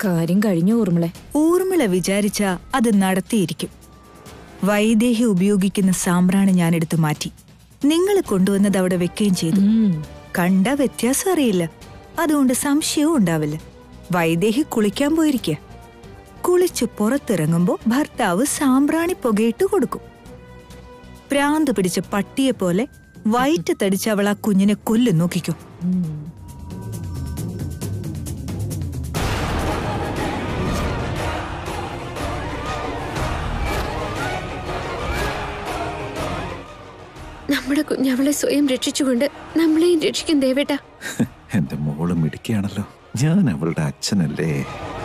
കാര്യം കഴിഞ്ഞു ഊർമിളെ ഊർമിള വിചാരിച്ച അത് നടത്തിയിരിക്കും വൈദേഹി ഉപയോഗിക്കുന്ന സാമ്പ്രാണി ഞാൻ എടുത്തു മാറ്റി നിങ്ങൾ കൊണ്ടുവന്നത് അവിടെ വെക്കുകയും ചെയ്തു ഉം. കണ്ട വ്യത്യാസം അറിയില്ല അതുകൊണ്ട് സംശയവും ഉണ്ടാവില്ല വൈദേഹി കുളിക്കാൻ പോയിരിക്കുക കുളിച്ച് പുറത്തിറങ്ങുമ്പോ ഭർത്താവ് സാമ്പ്രാണി പുകയിട്ട് കൊടുക്കും പ്രാന്ത് പിടിച്ച പട്ടിയെ പോലെ വയറ്റ് തടിച്ച് അവൾ ആ കുഞ്ഞിനെ കൊല്ലും നോക്കിക്കോ ഉം. നമ്മുടെ കുഞ്ഞവളെ സ്വയം രക്ഷിച്ചുകൊണ്ട് നമ്മളെയും രക്ഷിക്കും ദേവേട്ട എന്റെ മോള് മിടുക്കിയാണല്ലോ ഞാൻ അവളുടെ അച്ഛനല്ലേ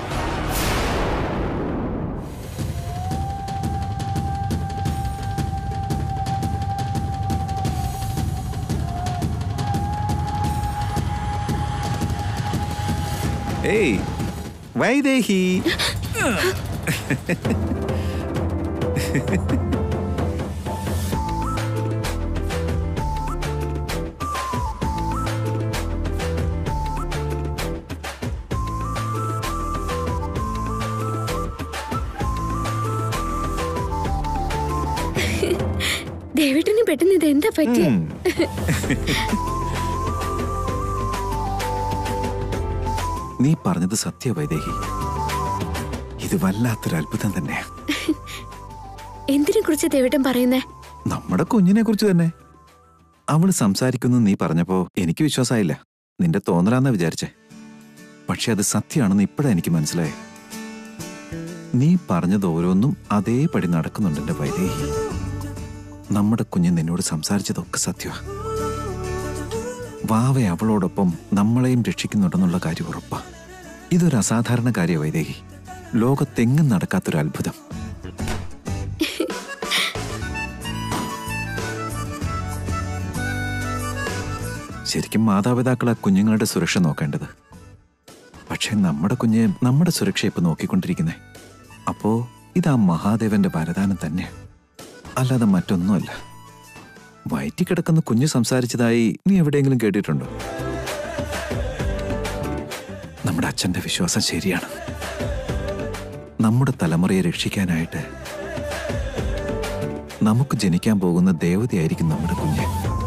ഏയ് വൈദേഹി ദേവേട്ടന് പെട്ടെന്ന് ഇത് എന്താ പറ്റിയ ഉം. നീ പറഞ്ഞത് സത്യ വൈദേഹി ഇത് വല്ലാത്തൊരു അത്ഭുതം തന്നെയാ എന്തിനെ കുറിച്ച് ദേവേട്ടൻ പറയുന്നേ നമ്മുടെ കുഞ്ഞിനെ കുറിച്ച് തന്നെ അവള് സംസാരിക്കുന്നു നീ പറഞ്ഞപ്പോ എനിക്ക് വിശ്വാസമായില്ല നിന്റെ തോന്നലാന്നാ വിചാരിച്ചേ പക്ഷെ അത് സത്യമാണെന്ന് ഇപ്പോഴാ എനിക്ക് മനസ്സിലായേ നീ പറഞ്ഞത് ഓരോന്നും അതേപടി നടക്കുന്നുണ്ട് എന്റെ വൈദേഹി നമ്മുടെ കുഞ്ഞ് നിന്നോട് സംസാരിച്ചതൊക്കെ സത്യമാ വാവ അവളോടൊപ്പം നമ്മളെയും രക്ഷിക്കുന്നുണ്ടെന്നുള്ള കാര്യം ഉറപ്പാ ഇതൊരു അസാധാരണ കാര്യ വൈദേഹി ലോകത്തെങ്ങും നടക്കാത്തൊരു അത്ഭുതം ശരിക്കും മാതാപിതാക്കൾ ആ കുഞ്ഞുങ്ങളുടെ സുരക്ഷ നോക്കേണ്ടത് പക്ഷെ നമ്മുടെ കുഞ്ഞ് നമ്മുടെ സുരക്ഷ ഇപ്പൊ നോക്കിക്കൊണ്ടിരിക്കുന്നേ അപ്പോ ഇത് ആ മഹാദേവന്റെ വരദാനം തന്നെ അല്ലാതെ മറ്റൊന്നുമല്ല വയറ്റി കിടക്കുന്ന കുഞ്ഞ് സംസാരിച്ചതായി നീ എവിടെയെങ്കിലും കേട്ടിട്ടുണ്ടോ നമ്മുടെ അച്ഛന്റെ വിശ്വാസം ശരിയാണ് നമ്മുടെ തലമുറയെ രക്ഷിക്കാനായിട്ട് നമുക്ക് ജനിക്കാൻ പോകുന്ന ദേവതയായിരിക്കും നമ്മുടെ കുഞ്ഞ്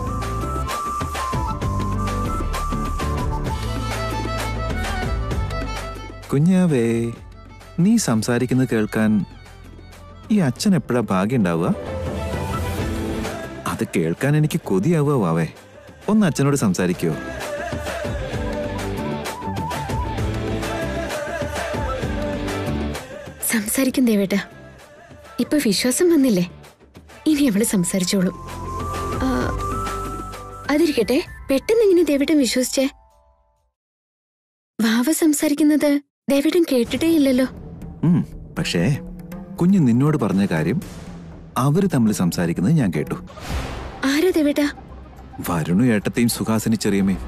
കുഞ്ഞാവേ നീ സംസാരിക്കുന്നത് കേൾക്കാൻ ഈ അച്ഛൻ എപ്പോഴാ ഭാഗ്യം ഉണ്ടാവുക അത് കേൾക്കാൻ എനിക്ക് കൊതിയാവുക വാവേ ഒന്ന് അച്ഛനോട് സംസാരിക്കുവോ സംസാരിക്കും ദേവേട്ട ഇപ്പൊ വിശ്വാസം വന്നില്ലേ ഇനി അവള് സംസാരിച്ചോളും ആ, അതിരിക്കട്ടെ പെട്ടെന്ന് എങ്ങനെ ദേവേട്ടൻ വിശ്വസിച്ചേ വാവ സംസാരിക്കുന്നത് ദേവേട്ടൻ കേട്ടിട്ടേ ഇല്ലല്ലോ ഉം, പക്ഷേ കുഞ്ഞ് നിന്നോട് പറഞ്ഞ കാര്യം അവര് തമ്മിൽ സംസാരിക്കുന്നത് ഞാൻ കേട്ടു ആരാ ദേവേട്ട വരുണു ഏട്ടത്തെയും സുഹാസിനി ചെറിയമ്മയും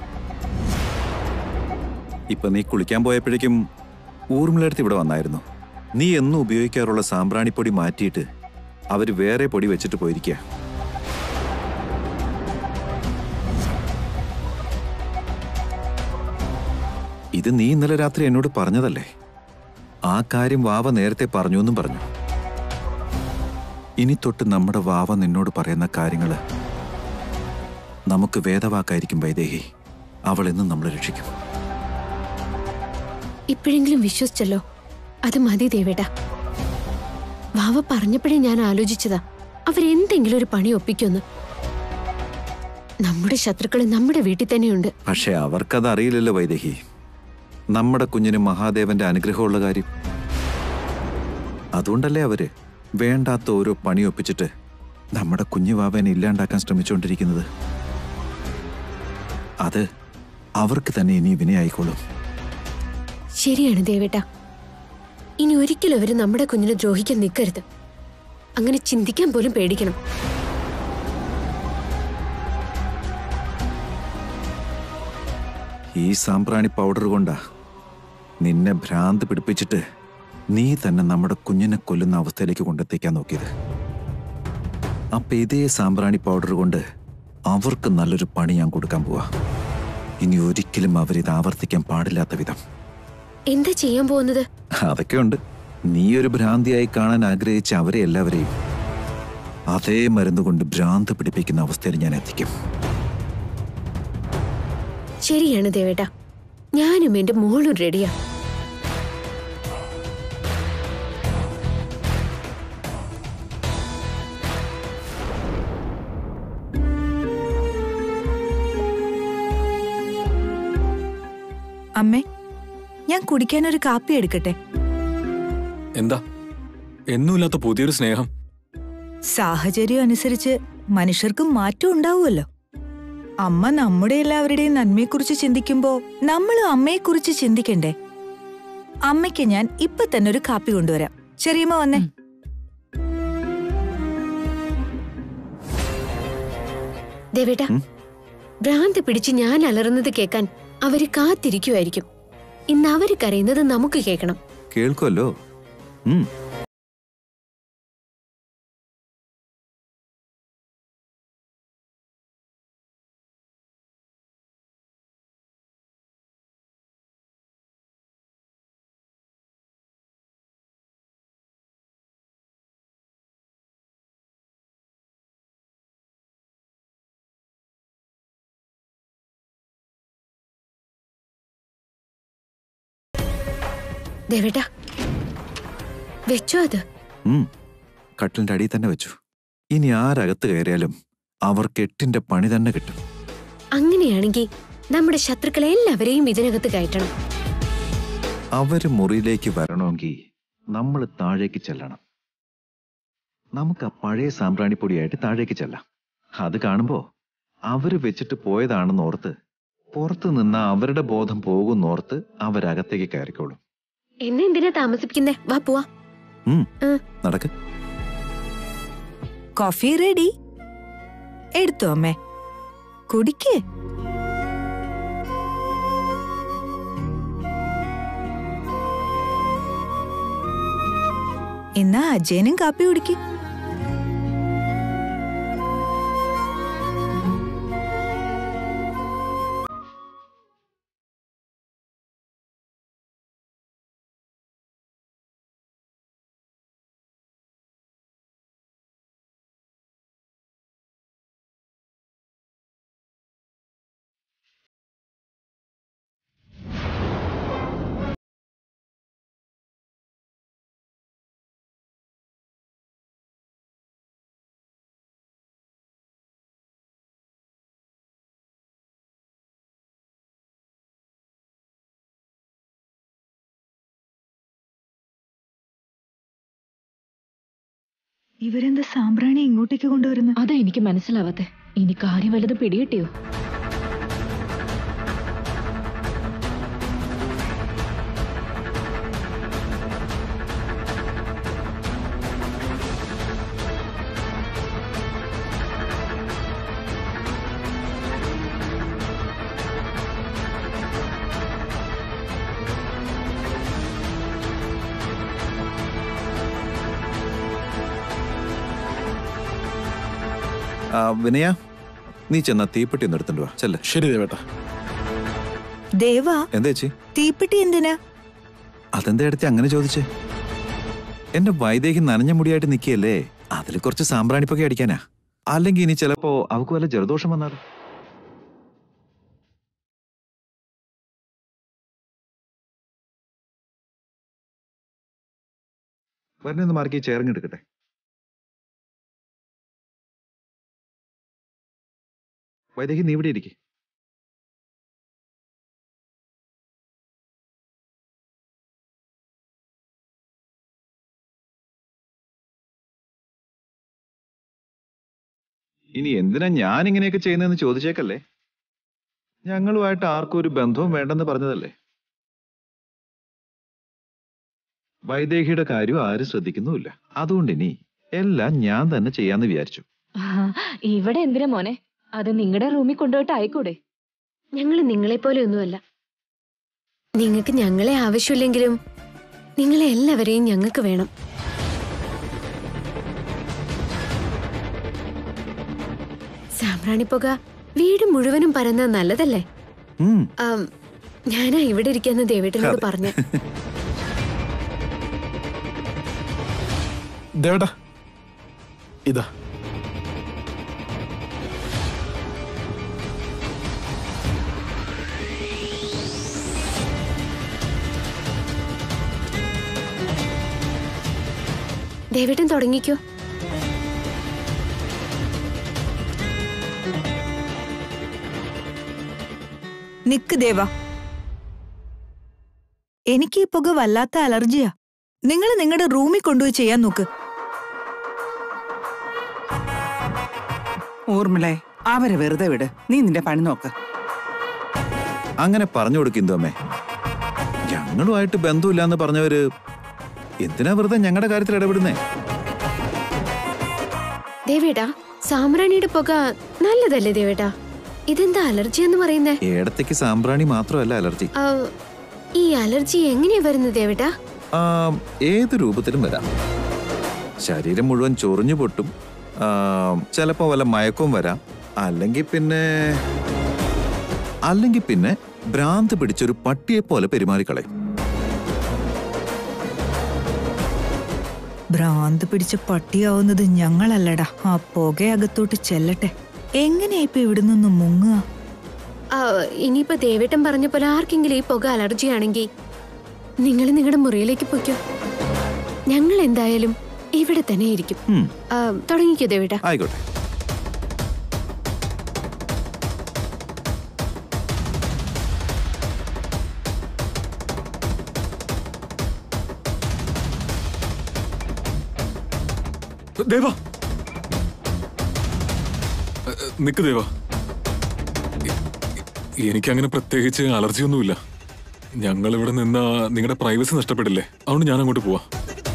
ഇപ്പൊ നീ കുളിക്കാൻ പോയപ്പോഴേക്കും ഊർമിളടുത്ത് ഇവിടെ വന്നായിരുന്നു നീ എന്നും ഉപയോഗിക്കാറുള്ള സാമ്പ്രാണിപ്പൊടി മാറ്റിയിട്ട് അവര് വേറെ പൊടി വെച്ചിട്ട് പോയിരിക്കുക ഇത് നീ ഇന്നലെ രാത്രി എന്നോട് പറഞ്ഞതല്ലേ ആ കാര്യം വാവ നേരത്തെ പറഞ്ഞു എന്നും പറഞ്ഞു ഇനി തൊട്ട് നമ്മുടെ വാവ നിന്നോട് പറയുന്ന കാര്യങ്ങള് നമുക്ക് വേദവാക്കായിരിക്കും വൈദേഹി അവൾ എന്നും നമ്മളെ രക്ഷിക്കും ഇപ്പോഴെങ്കിലും വിശ്വസിച്ചല്ലോ അത് മതി ദേവേട്ട വാവ പറഞ്ഞപ്പോഴേ ഞാൻ ആലോചിച്ചതാ അവരെന്തെങ്കിലും ഒരു പണി ഒപ്പിക്കുമെന്ന് നമ്മുടെ ശത്രുക്കൾ നമ്മുടെ വീട്ടിൽ തന്നെയുണ്ട് പക്ഷെ അവർക്കത് അറിയില്ലല്ലോ വൈദേഹി നമ്മുടെ കുഞ്ഞിന് മഹാദേവന്റെ അനുഗ്രഹമുള്ള കാര്യം അതുകൊണ്ടല്ലേ അവര് വേണ്ടാത്ത ഓരോ പണി ഒപ്പിച്ചിട്ട് നമ്മുടെ കുഞ്ഞു വാവേനെ ഇല്ലാണ്ടാക്കാൻ ശ്രമിച്ചുകൊണ്ടിരിക്കുന്നത് അത് അവർക്ക് തന്നെ ഇനി വിനയായിക്കോളും ശരിയാണ് ദേവേട്ട ഇനി ഒരിക്കലും അവര് നമ്മുടെ കുഞ്ഞിനെ ദ്രോഹിക്കാൻ നിൽക്കരുത് അങ്ങനെ ചിന്തിക്കാൻ പോലും പേടിക്കണം ഈ സാമ്പ്രാണി പൗഡർ കൊണ്ടാ നിന്നെ ഭ്രാന്ത് പിടിപ്പിച്ചിട്ട് നീ തന്നെ നമ്മുടെ കുഞ്ഞിനെ കൊല്ലുന്ന അവസ്ഥയിലേക്ക് കൊണ്ടെത്തിക്കാൻ നോക്കിയത് അപ്പൊ ഇതേ സാമ്പ്രാണി പൗഡർ കൊണ്ട് അവർക്ക് നല്ലൊരു പണി ഞാൻ കൊടുക്കാൻ പോവാ ഇനി ഒരിക്കലും അവരിത് ആവർത്തിക്കാൻ പാടില്ലാത്ത വിധം എന്താ ചെയ്യാൻ പോകുന്നത് അതൊക്കെ ഉണ്ട് നീ ഒരു ഭ്രാന്തിയായി കാണാൻ ആഗ്രഹിച്ച അവരെ എല്ലാവരെയും അതേ മരുന്ന് കൊണ്ട് ഭ്രാന്ത് പിടിപ്പിക്കുന്ന അവസ്ഥയിൽ ഞാൻ എത്തിക്കും ശരിയാണ് ദേവേട്ട ഞാനും എന്റെ മോളും റെഡിയാ അമ്മേ ഞാൻ കുടിക്കാൻ ഒരു കാപ്പി എടുക്കട്ടെ എന്താ എന്നുമില്ലാത്ത പുതിയൊരു സ്നേഹം സാഹചര്യം അനുസരിച്ച് മനുഷ്യർക്കും മാറ്റം ഉണ്ടാവുമല്ലോ അമ്മ നമ്മുടെ എല്ലാവരുടെയും നന്മയെക്കുറിച്ച് ചിന്തിക്കുമ്പോ നമ്മളും അമ്മയെക്കുറിച്ച് ചിന്തിക്കണ്ടേ അമ്മയ്ക്ക് ഞാൻ ഇപ്പൊ തന്നെ ഒരു കാപ്പി കൊണ്ടുവരാം ചെറിയമ്മ വന്നേ ദേവേട്ട ഭ്രാന്ത് പിടിച്ച് ഞാൻ അലറുന്നത് കേൾക്കാൻ അവര് കാത്തിരിക്കുമായിരിക്കും ഇന്ന് അവര് കരയുന്നത് നമുക്ക് കേൾക്കണം കേൾക്കുമല്ലോ ഉം ദേവേട്ട വെച്ചോ അത് ഉം കട്ടിലിന്റെ അടിയിൽ തന്നെ വെച്ചു ഇനി ആരകത്ത് കയറിയാലും അവർക്ക് എട്ടിന്റെ പണി തന്നെ കിട്ടും അങ്ങനെയാണെങ്കിൽ നമ്മുടെ ശത്രുക്കളെ എല്ലാവരെയും ഇതിനകത്ത് കയറ്റണം അവര് മുറിയിലേക്ക് വരണമെങ്കിൽ നമ്മൾ താഴേക്ക് ചെല്ലണം നമുക്ക് ആ പഴയ സാമ്പ്രാണിപ്പൊടിയായിട്ട് താഴേക്ക് ചെല്ലാം അത് കാണുമ്പോ അവര് വെച്ചിട്ട് പോയതാണെന്ന് ഓർത്ത് പുറത്തു നിന്ന് അവരുടെ ബോധം പോകുന്നോർത്ത് അവരകത്തേക്ക് കയറിക്കോളും എന്നെ എന്തിനാ താമസിപ്പിക്കുന്നേ വാ പോവാ ഉം ഉം. നടക്ക് കോഫി റെഡി എടുത്തോ അമ്മേ കുടിക്കേ എന്നാ അജയനും കാപ്പി കുടിക്ക് ഇവരെന്താ സാമ്പ്രാണി ഇങ്ങോട്ടേക്ക് കൊണ്ടുവരുന്നത് അതാ എനിക്ക് മനസ്സിലാവാത്തെ ഇനി കാര്യം വല്ലതും പിടികിട്ടിയോ ആ, വിനയ നീ ചെന്നാ തീപ്പെട്ടി ഒന്ന് എടുത്തിട്ട് വാ ചെല്ല ശരി ദേവേട്ട ദേവാ എന്താ ചേച്ചി തീപ്പെട്ടി എന്തിനാ അതെന്താ എടുത്ത് അങ്ങനെ ചോദിച്ചേ എന്റെ വൈദേഹി നനഞ്ഞ മുടിയായിട്ട് നിൽക്കുകയല്ലേ അതിൽ കുറച്ച് സാമ്പ്രാണിപ്പൊക്കെ അടിക്കാനാ അല്ലെങ്കിൽ ഇനി ചിലപ്പോ അവക്ക് വല്ല ജലദോഷം വന്നാലോ വരണൊന്ന് മാർക്കി ചേർന്നെടുക്കട്ടെ വൈദേഹി നീ ഇവിടെ ഇരിക്കെ ഇനി എന്തിനാ ഞാൻ ഇങ്ങനെയൊക്കെ ചെയ്യുന്നതെന്ന് ചോദിച്ചേക്കല്ലേ ഞങ്ങളുമായിട്ട് ആർക്കും ഒരു ബന്ധവും വേണ്ടെന്ന് പറഞ്ഞതല്ലേ വൈദേഹിയുടെ കാര്യം ആരും ശ്രദ്ധിക്കുന്നുമില്ല അതുകൊണ്ട് ഇനി എല്ലാം ഞാൻ തന്നെ ചെയ്യാന്ന് വിചാരിച്ചു ആ, ഇവിടെ എന്തിനാ മോനെ അത് നിങ്ങളുടെ റൂമിൽ കൊണ്ടുപോയിട്ട് ആയിക്കൂടെ ഞങ്ങൾ നിങ്ങളെപ്പോലെ ഒന്നുമല്ല നിങ്ങൾക്ക് ഞങ്ങളെ ആവശ്യമില്ലെങ്കിലും നിങ്ങളെ എല്ലാവരെയും ഞങ്ങൾക്ക് വേണം സാമ്പ്രാണിപ്പുക വീട് മുഴുവനും പരന്നത് നല്ലതല്ലേ ഉം ആം, ഞാനാ ഇവിടെ ഇരിക്കാന്ന് ദേവേട്ടനോട് അതെ. പറഞ്ഞ ദേവട്ടാ ഇതാ ദേവേട്ടൻ തുടങ്ങിക്കോ നിക്ക് ദേവ എനിക്ക് ഈ പുക വല്ലാത്ത അലർജിയാ നിങ്ങൾ നിങ്ങളുടെ റൂമിൽ കൊണ്ടുപോയി ചെയ്യാൻ നോക്ക് ഊർമിളെ അവരെ വെറുതെ വിട് നീ നിന്റെ പണി നോക്ക് അങ്ങനെ പറഞ്ഞു കൊടുക്കും അമ്മേ ഞങ്ങളുമായിട്ട് ബന്ധമില്ലാന്ന് പറഞ്ഞവര് എന്തിനാ വെറുതെ ഞങ്ങളുടെ കാര്യത്തിൽ ഇടപെടുന്നേ ദേവേട്ടാ സാമ്രാണിയുടെ പുക നല്ലതല്ലേ ദേവേട്ടാ ഇതെന്താ അലർജി എന്ന് പറയുന്നേ ഏടത്തേക്ക് സാമ്പ്രാണി മാത്രമല്ല അലർജി ആ, ഈ അലർജി എങ്ങനെയാ വരുന്നത് ദേവേട്ടാ ആ, ഏത് രൂപത്തിലും വരാം ശരീരം മുഴുവൻ ചൊറിഞ്ഞു പൊട്ടും ആ, ചിലപ്പോ വല്ല മയക്കവും വരാം അല്ലെങ്കിൽ പിന്നെ അല്ലെങ്കിൽ പിന്നെ ഭ്രാന്ത് പിടിച്ചൊരു പട്ടിയെ പോലെ പെരുമാറിക്കളയും ഭ്രാന്ത് പിടിച്ച പട്ടിയാവുന്നത് ഞങ്ങളല്ലടാ ആ പുകയകത്തോട്ട് ചെല്ലട്ടെ എങ്ങനെയാ ഇപ്പൊ ഇവിടെ നിന്ന് മുങ്ങുക ആ, ഇനിയിപ്പോ ദേവേട്ടൻ പറഞ്ഞ പോലെ ആർക്കെങ്കിലും ഈ പുക അലർജി ആണെങ്കിൽ നിങ്ങൾ നിങ്ങളുടെ മുറിയിലേക്ക് പൊയ്ക്കോ ഞങ്ങൾ എന്തായാലും ഇവിടെ തന്നെ ഇരിക്കും ഉം, ആ, തുടങ്ങിക്കോ ദേവേട്ടാ ആയിക്കോട്ടെ ദേവ എ, എ, നിക്ക് ദേവ എ- എ- എനിക്കങ്ങനെ പ്രത്യേകിച്ച് അലർജി ഒന്നുമില്ല ഞങ്ങൾ ഇവിടെ നിന്ന നിങ്ങളുടെ പ്രൈവസി നഷ്ടപ്പെടില്ലേ അതുകൊണ്ട് ഞാൻ അങ്ങോട്ട് പോവാ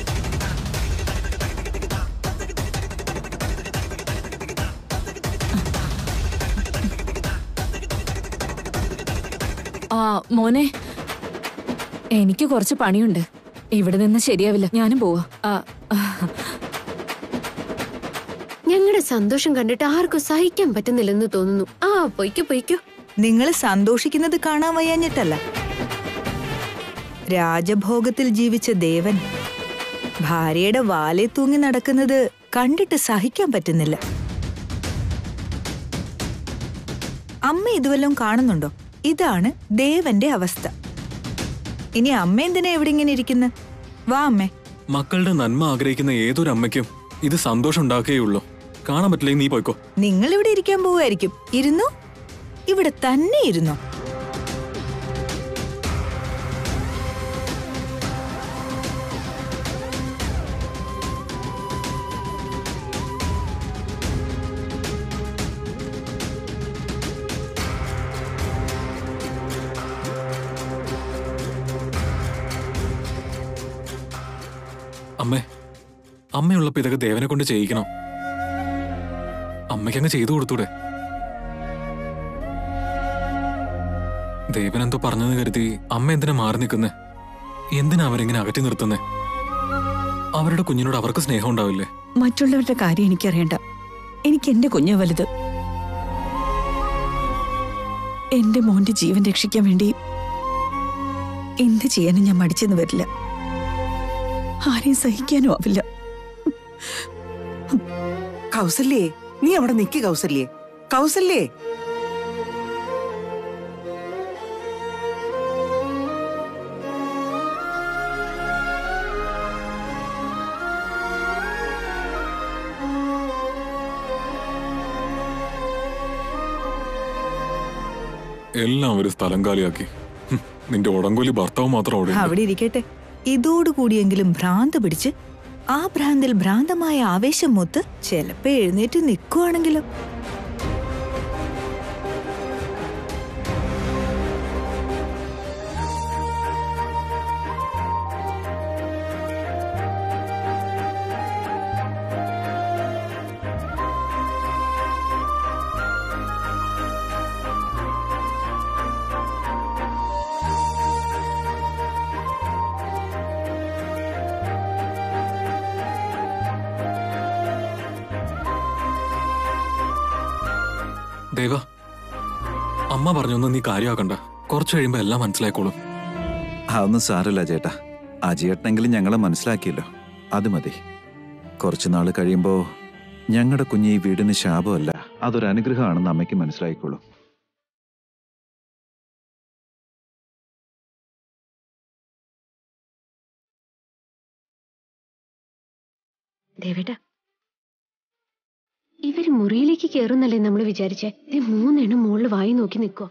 ആ മോനെ എനിക്ക് കുറച്ച് പണിയുണ്ട് ഇവിടെ നിന്ന് ശരിയാവില്ല ഞാനും പോവാ ആ, ആ, ഞങ്ങളുടെ സന്തോഷം കണ്ടിട്ട് ആർക്കും സഹിക്കാൻ പറ്റുന്നില്ലെന്ന് തോന്നുന്നു ആ പൊയ്ക്കോ പൊയ്ക്കോ നിങ്ങൾ സന്തോഷിക്കുന്നത് കാണാൻ വയ്യാഞ്ഞിട്ടല്ല രാജഭോഗത്തിൽ ജീവിച്ച ദേവൻ ഭാര്യയുടെ വാലെ തൂങ്ങി നടക്കുന്നത് കണ്ടിട്ട് സഹിക്കാൻ പറ്റുന്നില്ല അമ്മ ഇതുവല്ലം കാണുന്നുണ്ടോ ഇതാണ് ദേവന്റെ അവസ്ഥ ഇനി അമ്മ എന്തിനാ എവിടെ ഇങ്ങനെ ഇരിക്കുന്നത് വാ അമ്മേ മക്കളുടെ നന്മ ആഗ്രഹിക്കുന്ന ഏതൊരു അമ്മയ്ക്കും ഇത് സന്തോഷം ഉണ്ടാക്കുകയുള്ളൂ കാണാൻ പറ്റില്ലെങ്കിൽ നീ പോയിക്കോ നിങ്ങൾ ഇവിടെ ഇരിക്കാൻ പോവായിരിക്കും ഇരുന്നു ഇവിടെ തന്നെ ഇരുന്നോ അമ്മേ അമ്മയുള്ളപ്പോ ഇതൊക്കെ ദേവനെ കൊണ്ട് ചെയ്യിക്കണം അമ്മയ്ക്കങ്ങ് ചെയ്തു കൊടുത്തൂടെ ദേവൻ എന്തോ പറഞ്ഞെന്ന് കരുതി അമ്മ എന്തിനാ മാറി നിൽക്കുന്നേ എന്തിനാ അവരെങ്ങനെ അകറ്റി നിർത്തുന്നേ അവരുടെ കുഞ്ഞിനോട് അവർക്ക് സ്നേഹം ഉണ്ടാവില്ലേ മറ്റുള്ളവരുടെ കാര്യം എനിക്കറിയണ്ട എനിക്ക് എന്റെ കുഞ്ഞ് വലുത് എന്റെ മോന്റെ ജീവൻ രക്ഷിക്കാൻ വേണ്ടി എന്ത് ചെയ്യാനും ഞാൻ മടിച്ചെന്ന് വരില്ല ആരെയും സഹിക്കാനും ആവില്ല കൗസല്യേ നീ അവിടെ നിക്ക് കൗസല്യേ കൗസല്യേ എല്ലാം ഒരു സ്ഥലം കാലിയാക്കി ഹും, നിന്റെ ഉടങ്കൊലി ഭർത്താവ് മാത്രം അവിടെ ഉണ്ട്. അവിടെ ഇരിക്കട്ടെ ഇതോടുകൂടിയെങ്കിലും ഭ്രാന്ത് പിടിച്ച് ആ ഭ്രാന്തിൽ ഭ്രാന്തമായ ആവേശം മൂത്ത് ചിലപ്പോ എഴുന്നേറ്റ് നിൽക്കുവാണെങ്കിലും ദേവ അമ്മ പറഞ്ഞൊന്നും നീ കാര്യമാക്കണ്ട കുറച്ച് കഴിയുമ്പോ എല്ലാം മനസ്സിലായിക്കോളും അതൊന്നും സാരല്ല ചേട്ടാ അജിയേട്ടനെങ്കിലും ഞങ്ങളെ മനസ്സിലാക്കിയല്ലോ അത് മതി കുറച്ചു നാൾ കഴിയുമ്പോ ഞങ്ങളുടെ കുഞ്ഞ് ഈ വീടിന് ശാപമല്ല അതൊരു അനുഗ്രഹമാണെന്ന് അമ്മയ്ക്ക് മനസ്സിലായിക്കോളും ദേവേട്ട ഇവര് മുറിയിലേക്ക് കയറുന്നല്ലേ നമ്മൾ വിചാരിച്ചേ ദേ മൂന്നെണ്ണം മുകളിൽ വായി നോക്കി നിൽക്കോ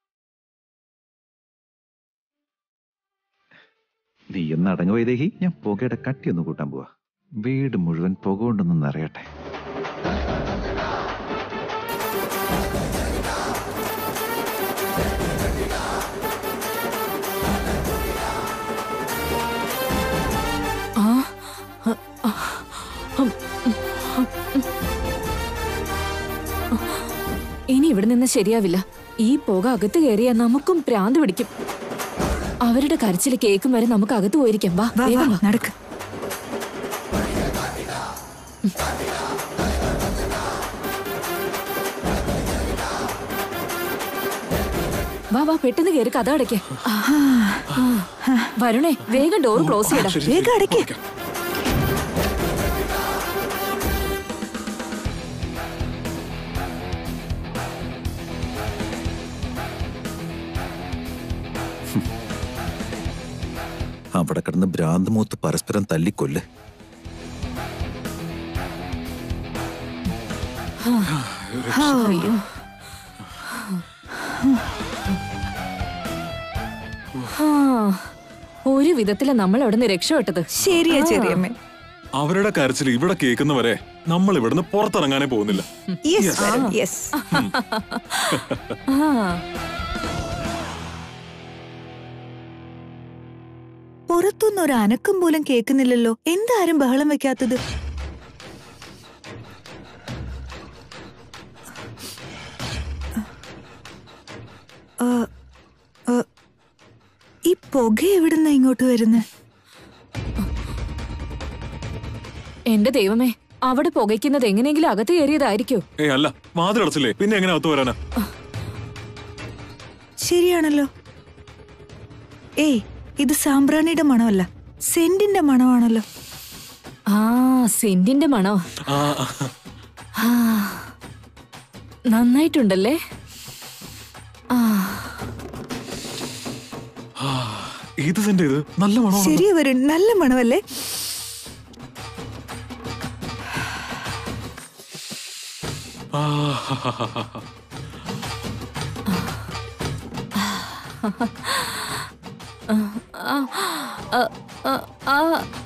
നീ ഒന്ന് അടങ്ങ് വൈദേഹി ഞാൻ പുകയുടെ കട്ടി ഒന്ന് കൂട്ടാൻ പോവാ വീട് മുഴുവൻ പുക കൊണ്ടൊന്ന് നിറയട്ടെ ആ ഇനി ഇവിടെ നിന്ന് ശരിയാവില്ല ഈ പുക അകത്ത് കയറിയാ നമുക്കും പ്രാന്ത് പിടിക്കും അവരുടെ കരച്ചിൽ കേൾക്കും വരെ നമുക്ക് അകത്ത് പോയിരിക്കാം വാ വാ വാ വേഗം വാ. നടക്ക് വാ വാ പെട്ടെന്ന് കയറി കഥ അടയ്ക്കേ വരുണേ വേഗം ഡോർ ക്ലോസ് ചെയ്യടാ ശരി, ശരി. വേഗം അടയ്ക്ക്. ഓക്കേ. അവിടെ കിടന്ന് ഭ്രാന്ത് മൂത്ത് പരസ്പരം തല്ലിക്കൊല്ല് അയ്യോ ആ, ഒരു വിധത്തില് നമ്മൾ അവിടെ നിന്ന് രക്ഷപ്പെട്ടത് ശരിയാ ചെറിയമ്മേ അവരുടെ കരച്ചിൽ ഇവിടെ കേൾക്കുന്നവരെ നമ്മൾ ഇവിടുന്ന് പുറത്തിറങ്ങാനേ പോകുന്നില്ല യെസ് യെസ് ആ പുറത്തുനിന്ന് ഒരു അനക്കം പോലും കേൾക്കുന്നില്ലല്ലോ എന്താരും ബഹളം വെക്കാത്തത് ആ, ആ, ഈ പുക എവിടുന്ന ഇങ്ങോട്ട് വരുന്നത് എന്റെ ദൈവമേ അവിടെ പുകയ്ക്കുന്നത് എങ്ങനെയെങ്കിലും അകത്ത് കയറിയതായിരിക്കോ ഏ അല്ല വാതിലടച്ചില്ലേ പിന്നെ എങ്ങനെ അകത്ത് വരാനാ ശരിയാണല്ലോ ഏയ് ഇത് സാമ്പ്രാണിയുടെ മണമല്ല സെന്റിന്റെ മണമാണല്ലോ ആ സെന്റിന്റെ മണോ ആ ആ, നന്നായിട്ടുണ്ടല്ലേ ആ ആ, ഏത് സെന്റ് ഇത് നല്ല മണോ ശരിയാ വരും നല്ല മണമല്ലേ ആ ആ, ആ, ആ, ആ.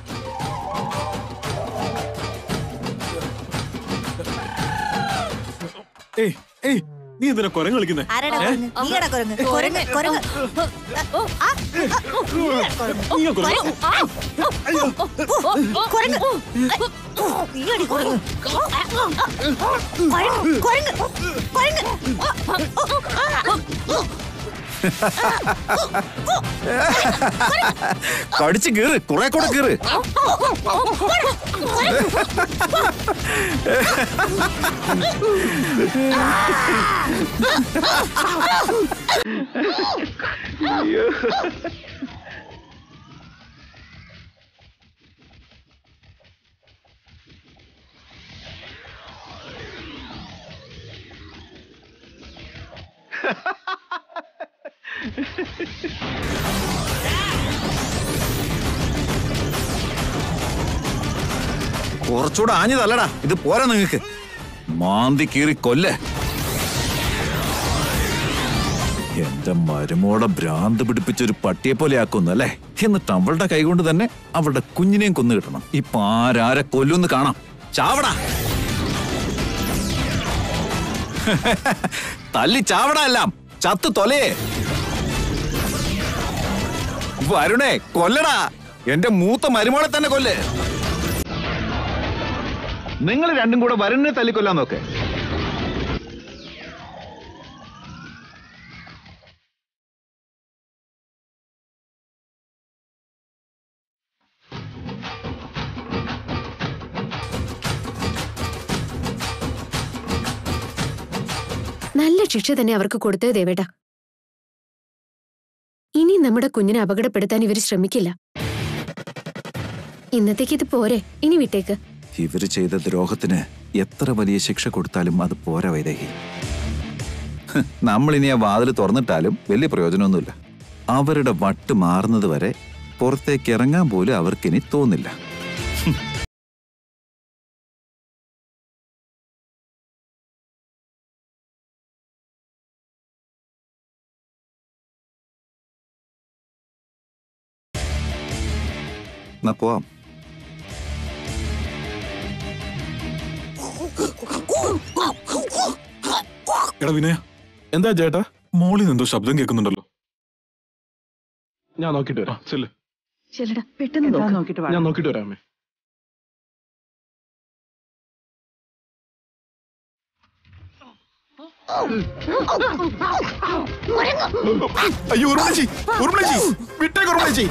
ഏയ് ഏയ് നീ എന്തിനാ കുരങ്ങ് കളിക്കുന്നേ കൊരങ്ങ് കൊരങ്ങ് നീ ആ കുരങ്ങ് കടിച്ച് കീറ് കുറെ കൂടെ കീറ് കുറച്ചുകൂടെ ആഞ്ഞതല്ലടാ ഇത് പോരാ നിങ്ങക്ക് മാന്തി കീറി കൊല്ലേ എന്റെ മരുമോടെ ഭ്രാന്ത് പിടിപ്പിച്ചൊരു പട്ടിയെ പോലെ ആക്കുന്നു അല്ലേ എന്നിട്ട് അവളുടെ കൈകൊണ്ട് തന്നെ അവളുടെ കുഞ്ഞിനെയും കൊന്നു കിട്ടണം ഇപ്പൊ ആരാരെ കൊല്ലുന്ന് കാണാം ചാവടാ തല്ലി ചാവടാ എല്ലാം ചത്ത് തൊലയെ വരുണേ കൊല്ലടാ എന്റെ മൂത്ത മരുമോളെ തന്നെ കൊല്ല് നിങ്ങൾ രണ്ടും കൂടെ വരുണിനെ തല്ലിക്കൊല്ലാൻ നോക്ക് നല്ല ശിക്ഷ തന്നെ അവർക്ക് കൊടുത്തത് ദേവേട്ട ഇനി നമ്മുടെ കുഞ്ഞിനെ അപകടപ്പെടുത്താൻ ഇവർ ശ്രമിക്കില്ല ഇന്നത്തേക്ക് ഇത് പോരെ ഇനി വിട്ടേക്ക് ഇവര് ചെയ്ത ദ്രോഹത്തിന് എത്ര വലിയ ശിക്ഷ കൊടുത്താലും അത് പോരാ വൈദേഹി ഹ്, നമ്മളിനി ആ വാതിൽ തുറന്നിട്ടാലും വലിയ പ്രയോജനമൊന്നുമില്ല അവരുടെ വട്ട് മാറുന്നത് വരെ പുറത്തേക്ക് ഇറങ്ങാൻ പോലും അവർക്കിനി തോന്നില്ല എന്നാ പോവാം എടാ വിനയ എന്താ ചേട്ടാ മോളിൽ നിന്ന് എന്തോ ശബ്ദം കേൾക്കുന്നുണ്ടല്ലോ ഞാൻ നോക്കിട്ട് വരാം ചെല്ല് ചെല്ലടാ പെട്ടെന്ന് നോക്ക്. നോക്കിട്ട് ഞാൻ നോക്കിട്ട് വരാമേ അയ്യോ ഉരുളച്ചി ഉരുളച്ചി വിട്ടേക്ക് ഉരുളച്ചി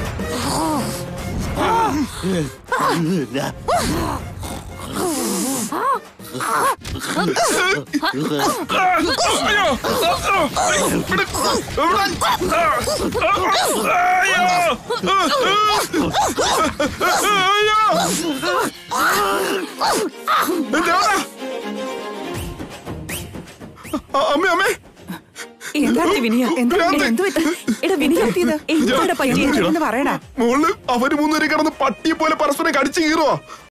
അമ്മേ അമ്മേ എന്താണ് വിനിയ എന്താ ഭ്രാന്ത്. എന്ത് പറ്റി? എടാ വിനിയ എന്താടാ പറ്റിയത് എന്ന് പറയടാ മോള് അവര് മൂന്നുപേരെ കിടന്ന് പട്ടിയെ പോലെ പരസ്പരം കടിച്ചു കീറുവാ